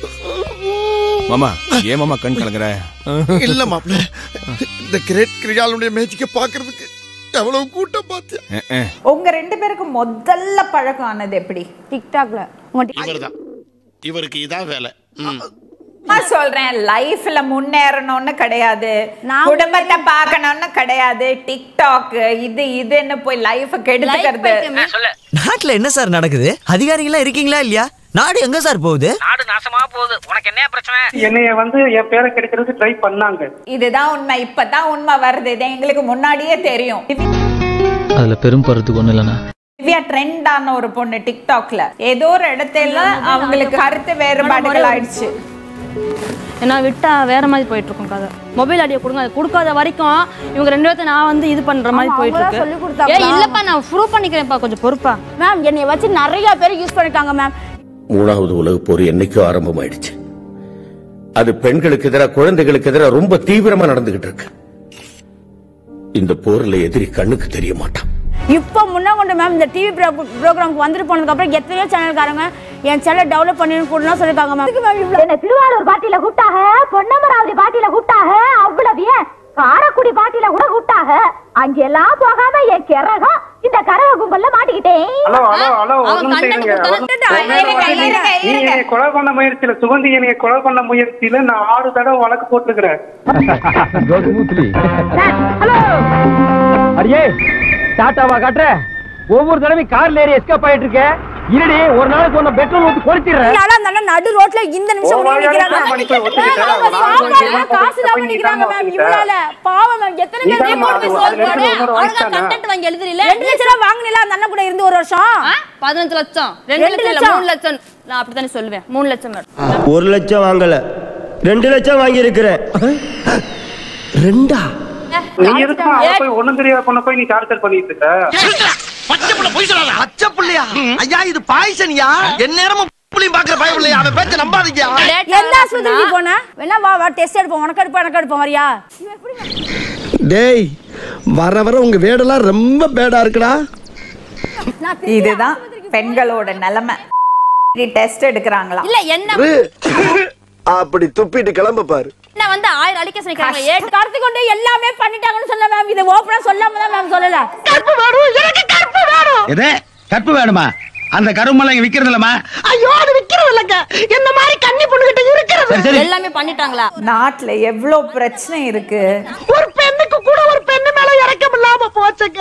மாமா ஏன் மாமா கண் கலங்குற இல்ல மாப்ள இந்த கிரேட் கிரியாலுடைய மேட்சிக்க பாக்குறதுக்கு எவ்வளவு கூட்டம் பாத்தியா அஹ், அஹ். உங்க ரெண்டு பேருக்கும் முதல்ல பழக்கம் ஆனது எப்படி டிக்டாக்ல உங்க இவர்தான் இவருக்கு இதான் வேலை ம். நான் சொல்றேன் லைஃப்ல முன்னேறணும்னு கிடையாது நான் குடும்பத்தை பார்க்கணும்னு கிடையாது டிக்டாக் இது இதுன்னு போய் லைஃப் கெடுத்துக்கிறது நாட்டுல என்ன சார் நடக்குது அதிகாரிகளா இருக்கீங்களா இல்லையா நாடு எங்க சார் போகுது நாடு நாசமா போகுது உனக்கு என்ன பிரச்சனை என்னைய வந்து என் பேரை கெடுக்கிறதுக்கு ட்ரை பண்ணாங்க இதுதான் உண்மை இப்பதான் உண்மை வருது இது எங்களுக்கு முன்னாடியே தெரியும் அதுல பெரும் பருத்துக்கு ஒண்ணு இல்லைண்ணா திவ்யா ட்ரெண்ட் ஆன ஒரு பொண்ணு டிக்டாக்ல ஏதோ ஒரு இடத்துல அவங்களுக்கு கருத்து வேறுபாடுகள் ஆயிடுச்சு ஏன்னா விட்டா வேற மாதிரி போயிட்டு இருக்கும் கதை மொபைல் அடியை கொடுங்க அது கொடுக்காத வரைக்கும் இவங்க ரெண்டு பேர்த்த நான் வந்து இது பண்ற மாதிரி போயிட்டு இருக்கு ஏய் இல்லப்பா நான் ப்ரூவ் பண்ணிக்கிறேன்ப்பா கொஞ்சம் பொறுப்பா மேம் என்னைய வச்சு நிறைய பேர் யூஸ் பண்ணிருக்காங்க மேம் மூணாவது உலக போர் என்னைக்கோ ஆரம்பமாயிடுச்சு அது பெண்களுக்கு எதிராக குழந்தைகளுக்கு எதிராக ரொம்ப தீவிரமா நடந்துகிட்டு இருக்கு இந்த போர்ல எதிரி கண்ணுக்கு தெரிய மாட்டான் இப்போ முன்ன கொண்டு மேம் இந்த டிவி ப்ரோக்ராம்க்கு வந்துட்டு போனதுக்கு அப்புறம் எத்தனையோ சேனல்காரங்க என் சேனல் டெவலப் பண்ணின்னு கூட சொல்லிருக்காங்க மேம் என்ன திருவாரூர் பாட்டியில கூப்பிட்டாக பொன்னமராவதி பாட்டியில கூப்பிட்டாக அவ்வளவு ஏன் காரக்குடி பாட்டியில கூட கூப்பிட்டாக அங்கெல்லாம் போகாம என் கிறகம் இந்த கரக கும்பல்ல மாட்டிக்கிட்டேன் ஹலோ ஹலோ ஹலோ ஒரு நிமிஷம் இருங்க ஒரு நிமிஷம் இருங்க, இருங்க, நீ இருங்க. என்னைய கொலை பண்ண முயற்சியில சுகந்தி என்னைய கொலை பண்ண முயற்சியில நான் ஆறு தடவை வழக்கு போட்டுக்கிறேன் அடியே டாட்டாவா காட்டுற ஒவ்வொரு தடவையும் கார்ல ஏறி எஸ்கேப் ஆயிட்டு இருக்க இருடி ஒரு நாளைக்கு ஒன்னு பெட்ரோல் ஊத்தி கொளுத்திடுறேன் அந்த அண்ணன் நடு ரோட்ல இந்த நிமிஷம் ஓ, உள்ள நிக்கிறாங்க. வாயாடி பண்ணி போய் ஒத்துக்கிட்டா? மேம், அவங்க நான் சாப்பாடுலாம் போய் காசு இல்லாம போய் நிக்கிறாங்க மேம் ஒத்துக்கிட்டா? இவளால பாவம் மேம் எத்தனை பேர் இதாம்மா, report அது- போய் அதுல solve இருக்கிற பண்ணு. ஒரு அவனுங்க வயசான. content வாங்கி எழுதுறீல ரெண்டு லட்சம் ரூபாய் வாங்கினீல அந்த அண்ணன் கூட இருந்து ஒரு வருஷம் பதினஞ்சு லட்சம் ரெண்டு லட்சம் மூணு லட்சம் நான் அப்படித்தானே சொல்லுவேன் மூணு லட்சம் மேடம் ஒரு லட்சம் வாங்கல ரெண்டு லட்சம் வாங்கி இருக்கிறேன் ரெண்டா நீ எதுக்குமா அவ போய் ஒண்ணும் தெரியாத பொண்ணை போய் நீ டார்ச்சர் பண்ணிட்டு இருக்க பச்சை புள்ளையா ஐயா இது பாய்சனியா என் நேரமும் புள்ளையும் பாக்குற பயம் இல்லையா அவன் பேச்ச நம்பாதீங்க எந்த ஆஸ்பத்திரிக்கு போன வேணா வா வா டெஸ்ட் எடுப்போம் உனக்கு எடுப்போம் எனக்கு எடுப்போம் வரியா டேய் வர வர உங்க வேடெல்லாம் ரொம்ப பேடா இருக்குடா இதுதான் பெண்களோட நிலைமை டெஸ்ட் எடுக்கிறாங்களா இல்ல என்ன அப்படி துப்பிட்டு கிளம்ப பாரு என்ன வந்து ஆயிரம் அழிக்க சொல்லிக்கிறாங்க ஏட்டு கடத்தி கொண்டு எல்லாமே பண்ணிட்டாங்கன்னு சொன்ன மேம் இதை ஓப்பனா சொல்லாம தான் மேம் சொல்லல கற்பு வேணும் எனக்கு கற்பு வேணும் எது கற்பு வேணுமா அந்த கருமெல்லாம் இங்க விக்கிறது இல்லமா ஐயோ அது விக்கிறது இல்லங்க என்ன மாதிரி கன்னி பொண்ணுகிட்ட இருக்கிறது எல்லாமே பண்ணிட்டாங்களா நாட்டுல எவ்வளவு பிரச்சனை இருக்கு ஒரு பெண்ணுக்கு கூட ஒரு பெண்ணு மேல இறக்கம் இல்லாம போச்சுங்க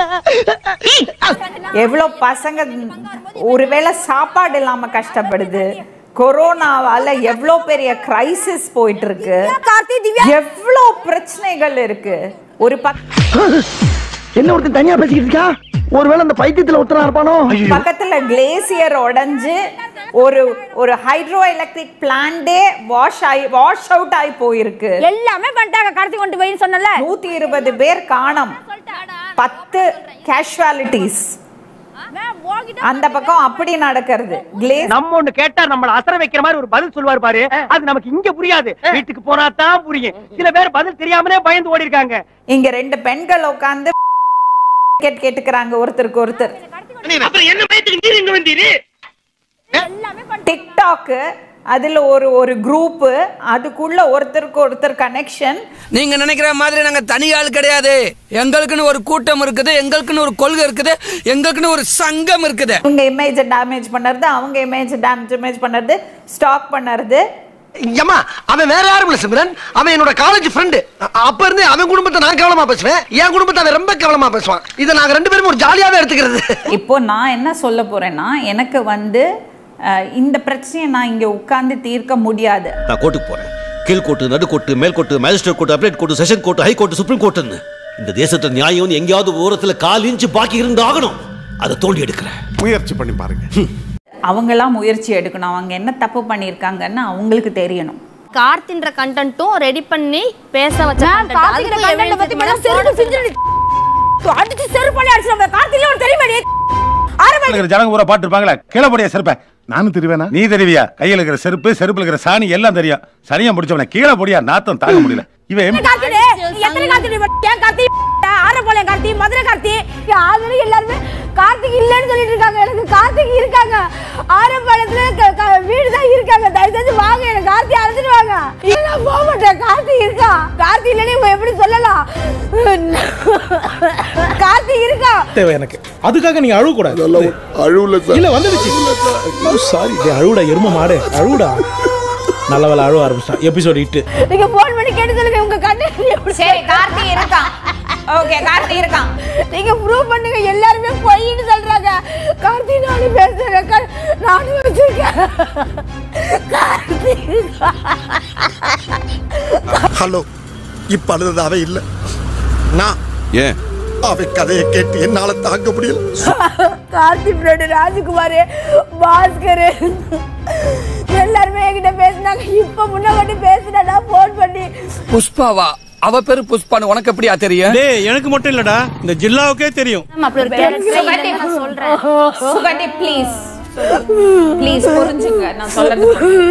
எவ்வளவு பசங்க ஒருவேளை சாப்பாடு இல்லாம கஷ்டப்படுது கொரோனாவால எவ்வளவு பெரிய கிரைசிஸ் போயிட்டு இருக்கு கார்த்தி திவ்யா எவ்வளவு பிரச்சனைகள் இருக்கு ஒரு பக் என்ன ஒருத்தன் தனியா பேசிக்கிட்டு இருக்கா ஒருவேளை அந்த பைத்தியத்துல ஒருத்தனா இருப்பானோ பக்கத்துல கிளேசியர் உடைஞ்சு ஒரு ஒரு ஹைட்ரோ எலக்ட்ரிக் பிளான்டே வாஷ் ஆகி வாஷ் அவுட் ஆகி போயிருக்கு எல்லாமே பண்ணிட்டாங்க கடத்தி கொண்டு போயின்னு சொன்னல நூத்தி இருபது பேர் காணோம் பத்து கேஷுவாலிட்டிஸ் அந்த பக்கம் அப்படி நடக்கிறது கிளேஸ் நம்ம ஒண்ணு கேட்டா நம்மள அசர வைக்கிற மாதிரி ஒரு பதில் சொல்லுவாரு பாரு அது நமக்கு இங்க புரியாது வீட்டுக்கு போனா தான் புரியும் சில பேர் பதில் தெரியாமலே பயந்து ஓடி இருக்காங்க இங்க ரெண்டு பெண்கள் உட்கார்ந்து கேட் கேட்டுக்கிறாங்க ஒருத்தருக்கு ஒருத்தர் அப்புறம் என்ன பயத்துக்கு நீர் இங்க வந்தீரு டிக்டாக் அதுல ஒரு ஒரு குரூப் அதுக்குள்ள ஒருத்தருக்கு ஒருத்தர் கனெக்ஷன் நீங்க நினைக்கிற மாதிரி நாங்க தனி ஆள் கிடையாது எங்களுக்குன்னு ஒரு கூட்டம் இருக்குது எங்களுக்குன்னு ஒரு கொள்கை இருக்குது எங்களுக்குன்னு ஒரு சங்கம் இருக்குது இவங்க இமேஜ் டேமேஜ் பண்ணுறது அவங்க இமேஜ் டேமேஜ் பண்ணுறது ஸ்டாக் பண்ணுறது ஏமா அவன் வேற யாரும் இல்ல சிம்ரன் அவன் என்னோட காலேஜ் ஃப்ரெண்டு அப்ப இருந்து அவன் குடும்பத்தை நான் கவனமா பேசுவேன் என் குடும்பத்தை அவன் ரொம்ப கவனமா பேசுவான் இதை நாங்க ரெண்டு பேரும் ஒரு ஜாலியாவே எடுத்துக்கிறது இப்போ நான் என்ன சொல்ல போறேன்னா எனக்கு வந்து அஹ், இந்த பிரச்சனையை நான் இங்க உட்கார்ந்து தீர்க்க முடியாது நான் கோர்ட்டுக்கு போறேன் கீழ் கோர்ட்டு நடுக்கோர்ட்டு மேல் court magistrate court appellate court session court high court supreme கோர்ட்டுன்னு இந்த தேசத்துல நியாயம் எங்கேயாவது ஓரத்துல கால் இன்ச்சு பாக்கி இருந்து ஆகணும் அதை தோண்டி எடுக்கிறேன் முயற்சி பண்ணி பாருங்க அவங்களாம் முயற்சி எடுக்கணும் அவங்க என்ன தப்பு பண்ணியிருக்காங்கன்னு அவங்களுக்கு தெரியணும் கார்த்தின்ற கண்டென்ட்டும் ரெடி பண்ணி பேச வச்ச கார்த்திக் content பத்தி பேசினா செருப்பு பிஞ்சிரு. அடிச்சு செருப்பாலே அடிச்சு நம்ம கார்த்தில ஒரு தெரியுமா இருக்கிற ஜனங்க ஊரா பாட்டு இருப்பாங்களே கீழே செருப்ப நானும் தெரிவேனா நீ தெரிவியா கையில இருக்கிற செருப்பு செருப்புல இருக்கிற சாணி எல்லாம் தெரியும் சரியா முடிச்சவன கீழே போடியா நாத்தம் தாங்க முடியல இவன் கார்த்தி நீ எத்தனை கார்த்தி ஏன் கார்த்தி ஆரப்பாளையம் கார்த்தி மதுரை கார்த்தி ஆல்ரெடி எல்லாருமே கார்த்திக் இல்லைன்னு சொல்லிட்டு இருக்காங்க எனக்கு கார்த்திக் இருக்காங்க ஆரப்பாளையத்துல க- க- வீடு தான் இருக்காங்க தயவு செஞ்சு வாங்க எனக்கு சொல்லுங்க இல்ல நான் போக மாட்டேன் கார்த்தி இருக்கா கார்த்தி இல்லைன்னு இவன் எப்படி சொல்லலாம் கார்த்தி இருக்கா தேவை எனக்கு அதுக்காக நீங்க அழுவ கூடாது அழுவல சார் இல்ல வந்துடுச்சு சாரி அழுவுடா எரும மாடு அழுவுடா நல்ல வேலை அழுவ ஆரம்பிச்சிட்டான் எபிசோட் இட்டு நீங்க போன் பண்ணி கேட்டு சொல்லுங்க உங்க கண்ணு சரி கார்த்தி இருக்கான் ஓகே கார்த்தி இருக்கான் நீங்க ப்ரூவ் பண்ணுங்க எல்லாருமே பொய்ன்னு சொல்றாங்க கார்த்தி நானும் பேசுறேன் க- நானும் வச்சிருக்கேன் கார்த்தி ஹலோ இப்ப அழுதது அவ இல்ல நான் ஏன் அவ கதையை கேட்டு என்னால தாங்க முடியல கார்த்தி ஃப்ரெண்டு ராஜகுமார் பாஸ்கர் எல்லாருமே என்கிட்ட பேசினாங்க இப்ப முன்ன கட்டி பேசினா ஃபோன் பண்ணி புஷ்பாவா அவ பேரு புஷ்பான்னு உனக்கு எப்படியா தெரியும் டேய் எனக்கு மட்டும் இல்லடா இந்த ஜில்லாவுக்கே தெரியும் அப்படி ஒரு கேரக்டர் சுகந்தி நான் சொல்றேன் சுகந்தி ப்ளீஸ் ப்ளீஸ் புரிஞ்சுங்க நான் சொல்றது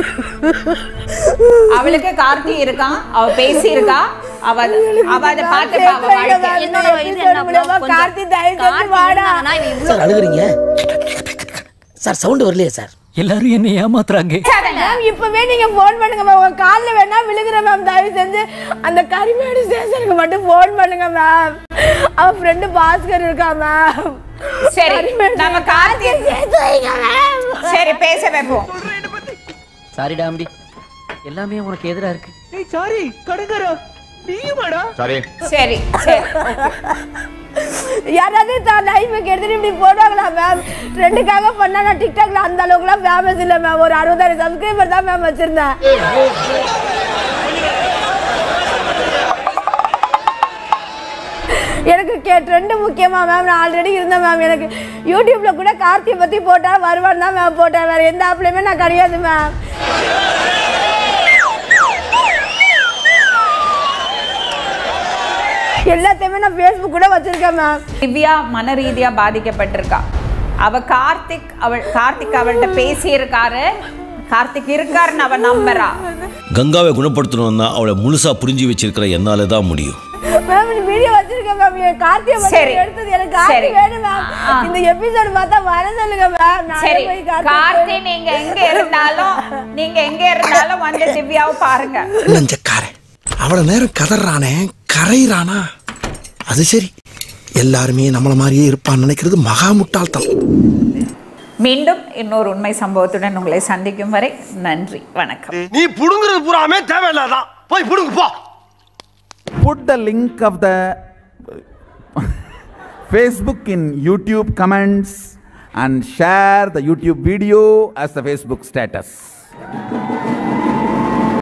அவளுக்கு கார்த்தி இருக்கான் அவ பேசி இருக்கா அவ அவ அதை பார்த்துப்பா அவ வாழ்க்கை என்னோட இது என்ன மூலமா கார்த்தி தயவு செஞ்சு வாடா சார் அழுகுறீங்க சார் சவுண்ட் வரலையே சார் எல்லாரும் என்ன ஏமாத்துறாங்க மேம் இப்பவே நீங்க ஃபோன் பண்ணுங்க மேம் உங்க கால்ல வேணா விழுகுறேன் மேம் தயவு செஞ்சு அந்த கரிமேடு ஸ்டேஷனுக்கு மட்டும் ஃபோன் பண்ணுங்க மேம் அவன் ஃப்ரெண்டு பாஸ்கர் இருக்கா மேம் சரி நம்ம கார்த்தி சரி பேச வைப்போம் சாரி டாம்டி எல்லாமே உனக்கு எதிரா இருக்கு ஏய் சாரி கடுங்கரா நீயுமாடா சரி சரி சரி யாராவது தான் லைஃப் எடுத்துட்டு இப்படி போடுவாங்களா மேம் ட்ரெண்டுக்காக பண்ணா நான் டிக்டாக்ல அந்த அளவுக்குலாம் ஃபேமஸ் இல்லை மேம் ஒரு அறுபதாயிரம் சப்ஸ்கிரைபர் தான் மேம் வச்சிருந்தேன் எனக்கு கே ட்ரெண்டு முக்கியமா மேம் நான் ஆல்ரெடி இருந்தேன் மேம் எனக்கு யூடியூப்ல கூட கார்த்தியை பத்தி போட்டா வருவான்னு தான் மேம் போட்டேன் வேற எந்த ஆப்லயுமே நான் கிடையாது மேம் எல்லாத்தையுமே நான் ஃபேஸ்புக் கூட வச்சிருக்கேன் மேம் திவ்யா மன ரீதியா பாதிக்கப்பட்டிருக்கா அவ கார்த்திக் அவள் கார்த்திக் அவள்கிட்ட பேசி இருக்காரு கார்த்திக் இருக்காருன்னு அவ நம்புறா கங்காவை குணப்படுத்தணும்னா அவளை முழுசா புரிஞ்சு வச்சிருக்கிற என்னால தான் முடியும் மேம் இந்த வீடியோ வச்சிருக்கேன் மேம் என் கார்த்தியை சரி. பத்தி எடுத்தது எனக்கு கார்த்தி சரி. வேணும் மேம் ஆ. இந்த எபிசோட் பார்த்தா வர சொல்லுங்க மேம் நானே சரி போய் கார்த்தி கார்த்தி நீங்க எங்க இருந்தாலும் நீங்க எங்க இருந்தாலும் வந்து திவ்யாவை பாருங்க நெஞ்சக்காரன் அவ்வளவு நேரம் கதறானே கரையிறானா அது சரி எல்லாருமே நம்மள மாதிரியே இருப்பான்னு நினைக்கிறது மகா முட்டாள்தனம் மீண்டும் இன்னொரு உண்மை சம்பவத்துடன் உங்களை சந்திக்கும் வரை நன்றி வணக்கம் நீ புடுங்குறது பூராமே தேவையில்லாதான் போய் புடுங்கு போ put the link of the Facebook in YouTube comments and share the YouTube video as the Facebook status.